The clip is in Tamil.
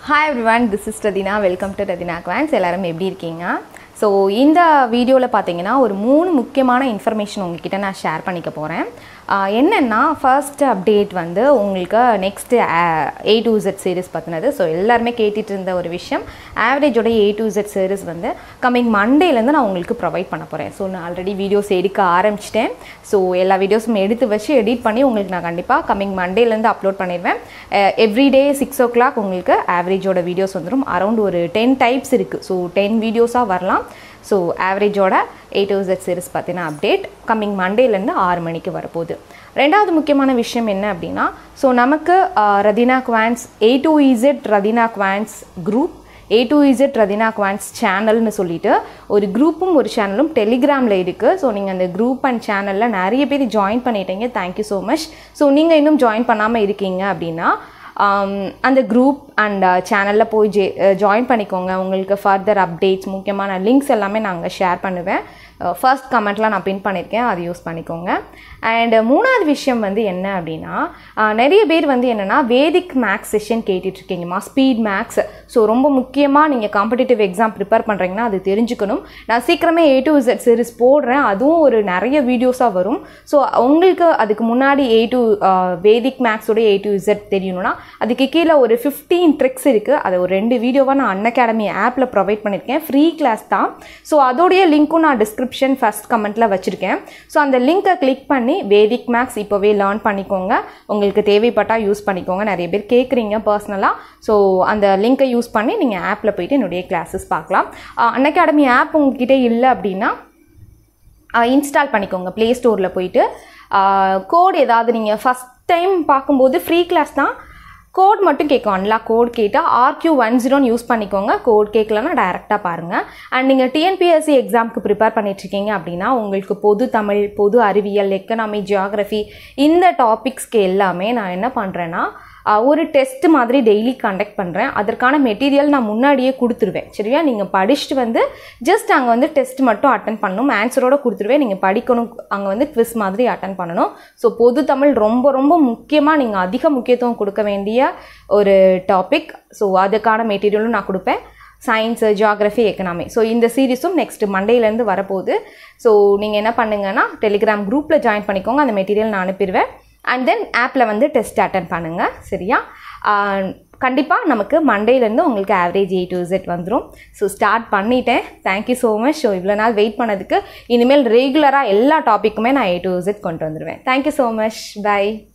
hi everyone this is Rathina welcome to Rathina Quants எல்லாரும் எப்படி இருக்கீங்க ஸோ இந்த வீடியோவில் பார்த்தீங்கன்னா ஒரு மூணு முக்கியமான இன்ஃபர்மேஷன் உங்ககிட்ட நான் ஷேர் பண்ணிக்க போகிறேன் என்னென்னா ஃபர்ஸ்ட் அப்டேட் வந்து உங்களுக்கு next A to Z series பற்றினது ஸோ எல்லாருமே கேட்டுட்டு இருந்த ஒரு விஷயம் ஆவரேஜோட ஏ டு இசட் சீரிஸ் வந்து கம்மிங் மண்டேலேருந்து நான் உங்களுக்கு ப்ரொவைட் பண்ண போகிறேன் ஸோ நான் ஆல்ரெடி வீடியோஸ் எடுக்க ஆரம்பிச்சிட்டேன் ஸோ எல்லா வீடியோஸும் எடுத்து வச்சு எடிட் பண்ணி உங்களுக்கு நான் கண்டிப்பாக கம்மிங் மண்டேலேருந்து அப்லோட் பண்ணிடுவேன் எவ்ரிடே சிக்ஸ் ஓ கிளாக் உங்களுக்கு ஆவரேஜோட வீடியோஸ் வந்துடும் அரௌண்ட் ஒரு டென் டைப்ஸ் இருக்குது ஸோ டென் வீடியோஸாக வரலாம் ஸோ ஆவரேஜோட எயிட் டு ஜெட் சீரிஸ் பார்த்தீங்கன்னா அப்டேட் கம்மிங் மண்டேலேருந்து ஆறு மணிக்கு வரப்போகுது ரெண்டாவது முக்கியமான விஷயம் என்ன அப்படின்னா ஸோ நமக்கு Rathina Quants A to Z Rathina Quants group A to Z Rathina Quants சேனல்னு சொல்லிட்டு ஒரு குரூப்பும் ஒரு சேனலும் டெலிகிராமில் இருக்குது ஸோ நீங்கள் அந்த குரூப் அண்ட் சேனலில் நிறைய பேர் ஜாயின் பண்ணிட்டீங்க தேங்க்யூ ஸோ மச் ஸோ நீங்கள் இன்னும் ஜாயின் பண்ணாமல் இருக்கீங்க அப்படின்னா அந்த குரூப் அண்ட் சேனலில் போய் ஜே ஜாயின் பண்ணிக்கோங்க உங்களுக்கு ஃபர்தர் அப்டேட்ஸ் முக்கியமான லிங்க்ஸ் எல்லாமே நாங்கள் ஷேர் பண்ணுவேன் ஃபர்ஸ்ட் கமெண்ட்லாம் நான் பின் பண்ணியிருக்கேன் அதை யூஸ் பண்ணிக்கோங்க அண்ட் மூணாவது விஷயம் வந்து என்ன அப்படின்னா நிறைய பேர் வந்து என்னென்னா வேதிக் மேக்ஸ் செஷன் கேட்டுட்ருக்கீங்கம்மா ஸ்பீட் மேக்ஸ் ஸோ ரொம்ப முக்கியமாக நீங்கள் காம்படிட்டிவ் எக்ஸாம் ப்ரிப்பேர் பண்ணுறீங்கன்னா அது தெரிஞ்சுக்கணும் நான் சீக்கிரமே ஏ டு இசட் சீரிஸ் போடுறேன் அதுவும் ஒரு நிறைய வீடியோஸாக வரும் ஸோ உங்களுக்கு அதுக்கு முன்னாடி ஏ டு வேதிக் மேக்ஸோட ஏ டு இசட் தெரியணும்னா அதுக்கு கீழே ஒரு ஃபிஃப்டீன் ட்ரிக்ஸ் இருக்குது அதை ஒரு ரெண்டு வீடியோவாக நான் அன் அகாடமி ஆப்பில் ப்ரொவைட் பண்ணியிருக்கேன் ஃப்ரீ கிளாஸ் தான் ஸோ அதோடைய லிங்க்கும் நான் டிஸ்கிரிப்ஷன் ஃபஸ்ட் கமெண்ட்டில் வச்சுருக்கேன் ஸோ அந்த லிங்க்கை கிளிக் பண்ணி வேதிக் மேக்ஸ் இப்போவே லேர்ன் பண்ணிக்கோங்க உங்களுக்கு தேவைப்பட்டால் யூஸ் பண்ணிக்கோங்க நிறைய பேர் கேட்குறீங்க பர்சனலாக ஸோ அந்த லிங்க்கை யூஸ் பண்ணி நீங்கள் ஆப்பில் போயிட்டு என்னுடைய கிளாஸஸ் பார்க்கலாம் அன் அகாடமி ஆப் உங்ககிட்ட இல்லை அப்படின்னா இன்ஸ்டால் பண்ணிக்கோங்க ப்ளே ஸ்டோரில் போயிட்டு கோட் ஏதாவது நீங்கள் ஃபஸ்ட் டைம் பார்க்கும்போது ஃப்ரீ கிளாஸ் தான் கோட் மட்டும் கேட்கும் அன்லாக் கோட் கேட்டால் ஆர்கியூ ஒன் ஜீரோன்னு யூஸ் பண்ணிக்கோங்க கோட் கேட்கலன்னா டைரெக்டாக பாருங்கள் அண்ட் நீங்கள் டிஎன்பிஎஸ்சி எக்ஸாமுக்கு ப்ரிப்பேர் பண்ணிட்டுருக்கீங்க அப்படின்னா உங்களுக்கு பொது தமிழ் பொது அறிவியல் எக்கனாமி ஜியாகிரஃபி இந்த டாபிக்ஸ்க்கு எல்லாமே நான் என்ன பண்ணுறேன்னா ஒரு டெஸ்ட் மாதிரி டெய்லி கண்டக்ட் பண்ணுறேன் அதற்கான மெட்டீரியல் நான் முன்னாடியே கொடுத்துருவேன் சரியா நீங்கள் படிச்சுட்டு வந்து ஜஸ்ட் அங்கே வந்து டெஸ்ட் மட்டும் அட்டன் பண்ணணும் ஆன்சரோட கொடுத்துருவேன் நீங்கள் படிக்கணும் அங்கே வந்து குவிஸ் மாதிரி அட்டன் பண்ணணும் ஸோ பொது தமிழ் ரொம்ப ரொம்ப முக்கியமாக நீங்கள் அதிக முக்கியத்துவம் கொடுக்க வேண்டிய ஒரு டாபிக் ஸோ அதுக்கான மெட்டீரியலும் நான் கொடுப்பேன் சயின்ஸு ஜியாகிரஃபி எக்கனாமி ஸோ இந்த சீரீஸும் நெக்ஸ்ட் மண்டேலேருந்து வரப்போகுது ஸோ நீங்கள் என்ன பண்ணுங்கன்னா டெலிகிராம் குரூப்பில் ஜாயின் பண்ணிக்கோங்க அந்த மெட்டீரியல் நான் அனுப்பிடுவேன் அண்ட் தென் ஆப்பில் வந்து டெஸ்ட் அட்டன் பண்ணுங்கள் சரியா கண்டிப்பாக நமக்கு மண்டேலேருந்து உங்களுக்கு ஆவரேஜ் எயிட் டு இசட் வந்துடும் ஸோ ஸ்டார்ட் பண்ணிட்டேன் தேங்க்யூ ஸோ மச் ஸோ இவ்வளோ நாள் வெயிட் பண்ணதுக்கு இனிமேல் ரெகுலராக எல்லா டாப்பிக்குமே நான் எயிட் டு இசட் கொண்டு வந்துடுவேன் தேங்க்யூ ஸோ மச் பை